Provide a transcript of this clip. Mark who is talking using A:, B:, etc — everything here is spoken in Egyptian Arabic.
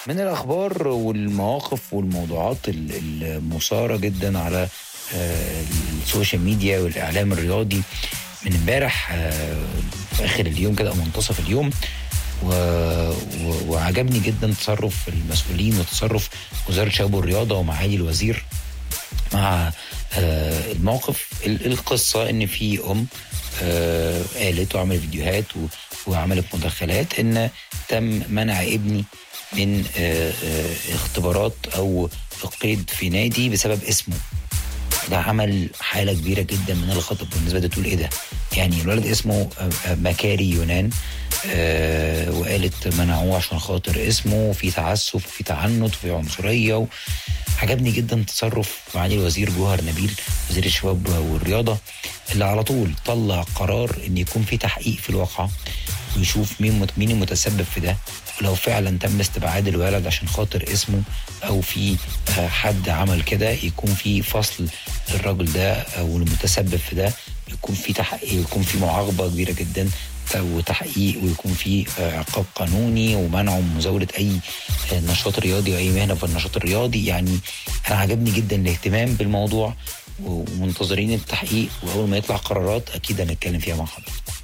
A: من الاخبار والمواقف والموضوعات ال- المثاره جدا على آه، السوشيال ميديا والاعلام الرياضي من امبارح آه، في اخر اليوم كده او منتصف اليوم و... و... وعجبني جدا تصرف المسؤولين وتصرف وزاره الشباب والرياضه ومعالي الوزير مع آه، الموقف ال- القصه ان في ام آه، قالت وعملت فيديوهات و- وعملت مداخلات ان تم منع ابني من آه، آه، اختبارات او القيد في نادي بسبب اسمه ده عمل حاله كبيره جدا من الغضب بالنسبه لي تقول ايه ده يعني الولد اسمه آه، آه، مكاري يونان آه وقالت منعوه عشان خاطر اسمه وفي تعسف وفي تعنت وفي عنصريه و... عجبني جدا تصرف معالي الوزير جوهر نبيل وزير الشباب والرياضه اللي على طول طلع قرار ان يكون في تحقيق في الواقعه ويشوف مين مت- مين المتسبب في ده ولو فعلا تم استبعاد الولد عشان خاطر اسمه او في آه، حد عمل كده يكون في فصل الراجل ده او المتسبب في ده يكون في تحقيق يكون في معاقبه كبيره جدا وتحقيق ويكون في آه، عقاب قانوني ومنعه من مزاوله اي آه، نشاط رياضي واي مهنه في النشاط الرياضي يعني انا عجبني جدا الاهتمام بالموضوع ومنتظرين التحقيق واول ما يطلع قرارات اكيد هنتكلم فيها مع حضرتك